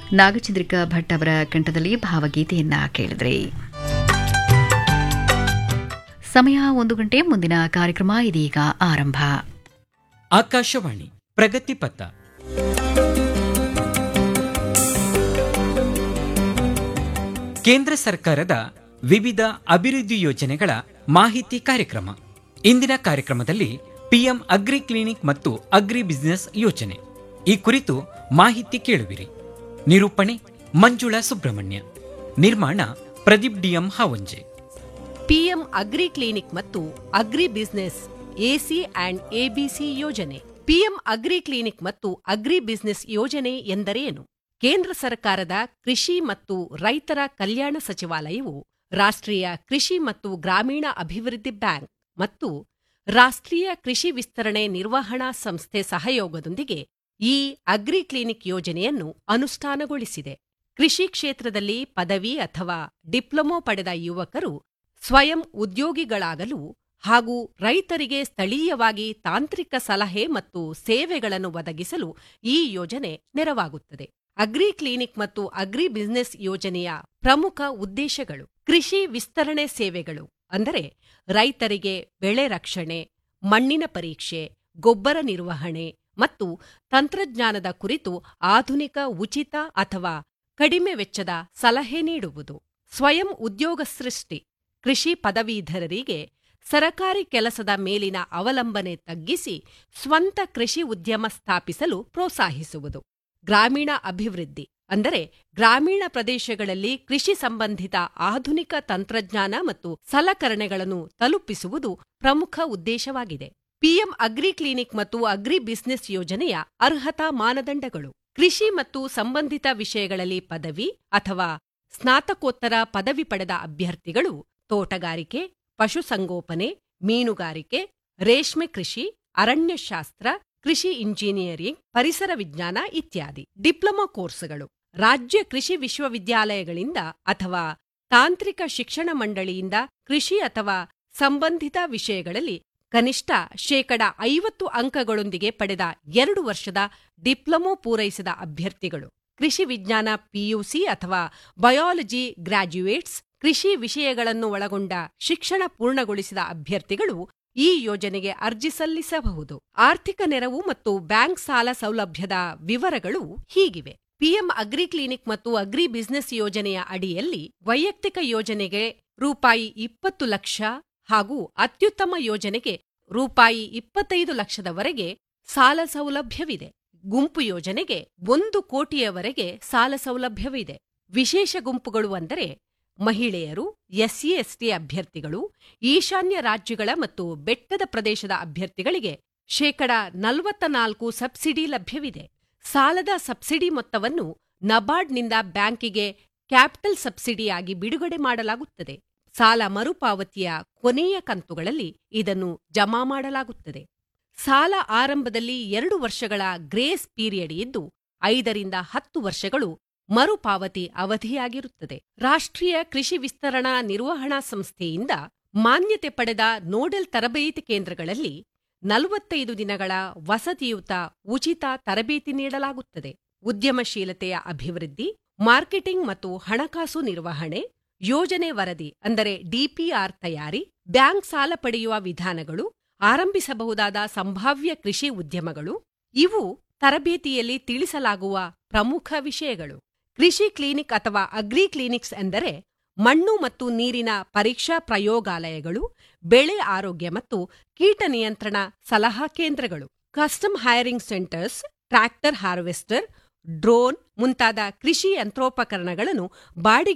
ನಾಗಚಂದ್ರಿಕಾ ಭಟ್ ಅವರ ಕಂಠದಲ್ಲಿ ಭಾವಗೀತೆಯನ್ನ ಕೇಳಿದ್ರಿ ಸಮಯ ಒಂದು ಗಂಟೆ ಮುಂದಿನ ಕಾರ್ಯಕ್ರಮ ಇದೀಗ ಆರಂಭ ಆಕಾಶವಾಣಿ ಪ್ರಗತಿ ಪಥ ಕೇಂದ್ರ ಸರ್ಕಾರದ ವಿವಿಧ ಅಭಿವೃದ್ಧಿ ಯೋಜನೆಗಳ ಮಾಹಿತಿ ಕಾರ್ಯಕ್ರಮ ಇಂದಿನ ಕಾರ್ಯಕ್ರಮದಲ್ಲಿ ಪಿಎಂ ಅಗ್ರಿ ಕ್ಲಿನಿಕ್ ಮತ್ತು ಅಗ್ರಿ ಬಿಸಿನೆಸ್ ಯೋಜನೆ ಈ ಕುರಿತು ಮಾಹಿತಿ ಕೇಳುವಿರಿ ನಿರೂಪಣೆ ಮಂಜುಳಾ ಸುಬ್ರಹ್ಮಣ್ಯ ನಿರ್ಮಾಣ Pradeep DM Havanje PM agri clinic ಮತ್ತು agri business AC and ABC ಯೋಜನೆ ಪಿಎಂ ಅಗ್ರಿ ಕ್ಲಿನಿಕ್ ಮತ್ತು ಅಗ್ರಿ ಬಿಸಿನೆಸ್ ಯೋಜನೆ ಎಂದರೇನು ಕೇಂದ್ರ ಸರ್ಕಾರದ ಕೃಷಿ ಮತ್ತು ರೈತರ ಕಲ್ಯಾಣ ಸಚಿವಾಲಯವು ರಾಷ್ಟ್ರೀಯ ಕೃಷಿ ಮತ್ತು ಗ್ರಾಮೀಣ ಅಭಿವೃದ್ಧಿ ಬ್ಯಾಂಕ್ ಮತ್ತು ರಾಷ್ಟ್ರೀಯ ಕೃಷಿ ವಿಸ್ತರಣೆ ನಿರ್ವಹಣಾ ಸಂಸ್ಥೆ ಸಹಯೋಗದೊಂದಿಗೆ ಈ ಅಗ್ರಿ ಕ್ಲಿನಿಕ್ ಯೋಜನೆಯನ್ನು ಅನುಷ್ಠಾನಗೊಳಿಸಿದೆ ಕೃಷಿ ಕ್ಷೇತ್ರದಲ್ಲಿ ಪದವಿ ಅಥವಾ ಡಿಪ್ಲೊಮೊ ಪಡೆದ ಯುವಕರು ಸ್ವಯಂ ಉದ್ಯೋಗಿಗಳಾಗಲು ಹಾಗೂ ರೈತರಿಗೆ ಸ್ಥಳೀಯವಾಗಿ ತಾಂತ್ರಿಕ ಸಲಹೆ ಮತ್ತು ಸೇವೆಗಳನ್ನು ಒದಗಿಸಲು ಈ ಯೋಜನೆ ನೆರವಾಗುತ್ತದೆ ಅಗ್ರಿ ಕ್ಲಿನಿಕ್ ಮತ್ತು ಅಗ್ರಿ ಬಿಸಿನೆಸ್ ಯೋಜನೆಯ ಪ್ರಮುಖ ಉದ್ದೇಶಗಳು ಕೃಷಿ ವಿಸ್ತರಣೆ ಸೇವೆಗಳು ಅಂದರೆ ರೈತರಿಗೆ ಬೆಳೆ ರಕ್ಷಣೆ ಮಣ್ಣಿನ ಪರೀಕ್ಷೆ ಗೊಬ್ಬರ ನಿರ್ವಹಣೆ ಮತ್ತು ತಂತ್ರಜ್ಞಾನದ ಕುರಿತು ಆಧುನಿಕ ಉಚಿತ ಅಥವಾ ಕಡಿಮೆ ವೆಚ್ಚದ ಸಲಹೆ ನೀಡುವುದು ಸ್ವಯಂ ಉದ್ಯೋಗ ಸೃಷ್ಟಿ ಕೃಷಿ ಪದವೀಧರರಿಗೆ ಸರಕಾರಿ ಕೆಲಸದ ಮೇಲಿನ ಅವಲಂಬನೆ ತಗ್ಗಿಸಿ ಸ್ವಂತ ಕೃಷಿ ಉದ್ಯಮ ಸ್ಥಾಪಿಸಲು ಪ್ರೋತ್ಸಾಹಿಸುವುದು ಗ್ರಾಮೀಣ ಅಭಿವೃದ್ಧಿ ಅಂದರೆ ಗ್ರಾಮೀಣ ಪ್ರದೇಶಗಳಲ್ಲಿ ಕೃಷಿ ಸಂಬಂಧಿತ ಆಧುನಿಕ ತಂತ್ರಜ್ಞಾನ ಮತ್ತು ಸಲಕರಣೆಗಳನ್ನು ತಲುಪಿಸುವುದು ಪ್ರಮುಖ ಉದ್ದೇಶವಾಗಿದೆ ಪಿಎಂ ಅಗ್ರಿ ಕ್ಲಿನಿಕ್ ಮತ್ತು ಅಗ್ರಿ ಬಿಸಿನೆಸ್ ಯೋಜನೆಯ ಅರ್ಹತಾ ಮಾನದಂಡಗಳು ಕೃಷಿ ಮತ್ತು ಸಂಬಂಧಿತ ವಿಷಯಗಳಲ್ಲಿ ಪದವಿ ಅಥವಾ ಸ್ನಾತಕೋತ್ತರ ಪದವಿ ಪಡೆದ ಅಭ್ಯರ್ಥಿಗಳು ತೋಟಗಾರಿಕೆ ಪಶುಸಂಗೋಪನೆ ಮೀನುಗಾರಿಕೆ ರೇಷ್ಮೆ ಕೃಷಿ ಅರಣ್ಯಶಾಸ್ತ್ರ ಕೃಷಿ ಇಂಜಿನಿಯರಿಂಗ್ ಪರಿಸರ ವಿಜ್ಞಾನ ಇತ್ಯಾದಿ ಡಿಪ್ಲೊಮಾ ಕೋರ್ಸ್ಗಳು ರಾಜ್ಯ ಕೃಷಿ ವಿಶ್ವವಿದ್ಯಾಲಯಗಳಿಂದ ಅಥವಾ ತಾಂತ್ರಿಕ ಶಿಕ್ಷಣ ಮಂಡಳಿಯಿಂದ ಕೃಷಿ ಅಥವಾ ಸಂಬಂಧಿತ ವಿಷಯಗಳಲ್ಲಿ ಕನಿಷ್ಠ ಶೇಕಡ ಐವತ್ತು ಅಂಕಗಳೊಂದಿಗೆ ಪಡೆದ ಎರಡು ವರ್ಷದ ಡಿಪ್ಲೊಮೊ ಪೂರೈಸಿದ ಅಭ್ಯರ್ಥಿಗಳು ಕೃಷಿ ವಿಜ್ಞಾನ ಪಿಯುಸಿ ಅಥವಾ ಬಯಾಲಜಿ ಗ್ರಾಜ್ಯುಯೇಟ್ಸ್ ಕೃಷಿ ವಿಷಯಗಳನ್ನು ಒಳಗೊಂಡ ಶಿಕ್ಷಣ ಪೂರ್ಣಗೊಳಿಸಿದ ಅಭ್ಯರ್ಥಿಗಳು ಈ ಯೋಜನೆಗೆ ಅರ್ಜಿ ಸಲ್ಲಿಸಬಹುದು ಆರ್ಥಿಕ ನೆರವು ಮತ್ತು ಬ್ಯಾಂಕ್ ಸಾಲ ಸೌಲಭ್ಯದ ವಿವರಗಳು ಹೀಗಿವೆ ಪಿಎಂ ಅಗ್ರಿ ಕ್ಲಿನಿಕ್ ಮತ್ತು ಅಗ್ರಿ ಬಿಸಿನೆಸ್ ಯೋಜನೆಯ ಅಡಿಯಲ್ಲಿ ವೈಯಕ್ತಿಕ ಯೋಜನೆಗೆ ರೂಪಾಯಿ ಇಪ್ಪತ್ತು ಲಕ್ಷ ಹಾಗೂ ಅತ್ಯುತ್ತಮ ಯೋಜನೆಗೆ ರೂಪಾಯಿ ಇಪ್ಪತ್ತೈದು ಲಕ್ಷದವರೆಗೆ ಸಾಲ ಸೌಲಭ್ಯವಿದೆ ಗುಂಪು ಯೋಜನೆಗೆ ಒಂದು ಕೋಟಿಯವರೆಗೆ ಸಾಲ ಸೌಲಭ್ಯವಿದೆ ವಿಶೇಷ ಗುಂಪುಗಳು ಅಂದರೆ ಮಹಿಳೆಯರು ಎಸ್ಸಿ ಎಸ್ಟಿ ಅಭ್ಯರ್ಥಿಗಳು ಈಶಾನ್ಯ ರಾಜ್ಯಗಳ ಮತ್ತು ಬೆಟ್ಟದ ಪ್ರದೇಶದ ಅಭ್ಯರ್ಥಿಗಳಿಗೆ ಶೇಕಡ ನಲವತ್ತ ನಾಲ್ಕು ಸಬ್ಸಿಡಿ ಲಭ್ಯವಿದೆ ಸಾಲದ ಸಬ್ಸಿಡಿ ಮೊತ್ತವನ್ನು ನಬಾರ್ಡ್ನಿಂದ ಬ್ಯಾಂಕಿಗೆ ಕ್ಯಾಪಿಟಲ್ ಸಬ್ಸಿಡಿಯಾಗಿ ಬಿಡುಗಡೆ ಮಾಡಲಾಗುತ್ತದೆ ಸಾಲ ಮರುಪಾವತಿಯ ಕೊನೆಯ ಕಂತುಗಳಲ್ಲಿ ಇದನ್ನು ಜಮಾ ಮಾಡಲಾಗುತ್ತದೆ ಸಾಲ ಆರಂಭದಲ್ಲಿ ಎರಡು ವರ್ಷಗಳ ಗ್ರೇಸ್ ಪೀರಿಯಡ್ ಇದ್ದು ಐದರಿಂದ ಹತ್ತು ವರ್ಷಗಳು ಮರುಪಾವತಿ ಅವಧಿಯಾಗಿರುತ್ತದೆ ರಾಷ್ಟ್ರೀಯ ಕೃಷಿ ವಿಸ್ತರಣಾ ನಿರ್ವಹಣಾ ಸಂಸ್ಥೆಯಿಂದ ಮಾನ್ಯತೆ ಪಡೆದ ನೋಡೆಲ್ ತರಬೇತಿ ಕೇಂದ್ರಗಳಲ್ಲಿ ನಲವತ್ತೈದು ದಿನಗಳ ವಸತಿಯುತ ಉಚಿತ ತರಬೇತಿ ನೀಡಲಾಗುತ್ತದೆ ಉದ್ಯಮಶೀಲತೆಯ ಅಭಿವೃದ್ಧಿ ಮಾರ್ಕೆಟಿಂಗ್ ಮತ್ತು ಹಣಕಾಸು ನಿರ್ವಹಣೆ ಯೋಜನೆ ವರದಿ ಅಂದರೆ ಡಿಪಿಆರ್ ತಯಾರಿ ಬ್ಯಾಂಕ್ ಸಾಲ ಪಡೆಯುವ ವಿಧಾನಗಳು ಆರಂಭಿಸಬಹುದಾದ ಸಂಭಾವ್ಯ ಕೃಷಿ ಉದ್ಯಮಗಳು ಇವು ತರಬೇತಿಯಲ್ಲಿ ತಿಳಿಸಲಾಗುವ ಪ್ರಮುಖ ವಿಷಯಗಳು ಕೃಷಿ ಕ್ಲಿನಿಕ್ ಅಥವಾ ಅಗ್ರಿ ಕ್ಲಿನಿಕ್ಸ್ ಎಂದರೆ ಮಣ್ಣು ಮತ್ತು ನೀರಿನ ಪರೀಕ್ಷಾ ಪ್ರಯೋಗಾಲಯಗಳು ಬೆಳೆ ಆರೋಗ್ಯ ಮತ್ತು ಕೀಟ ನಿಯಂತ್ರಣ ಸಲಹಾ ಕೇಂದ್ರಗಳು custom hiring centres tractor harvester drone ಮುಂತಾದ ಕೃಷಿ ಯಂತ್ರೋಪಕರಣಗಳನ್ನು ಬಾಡಿಗೆ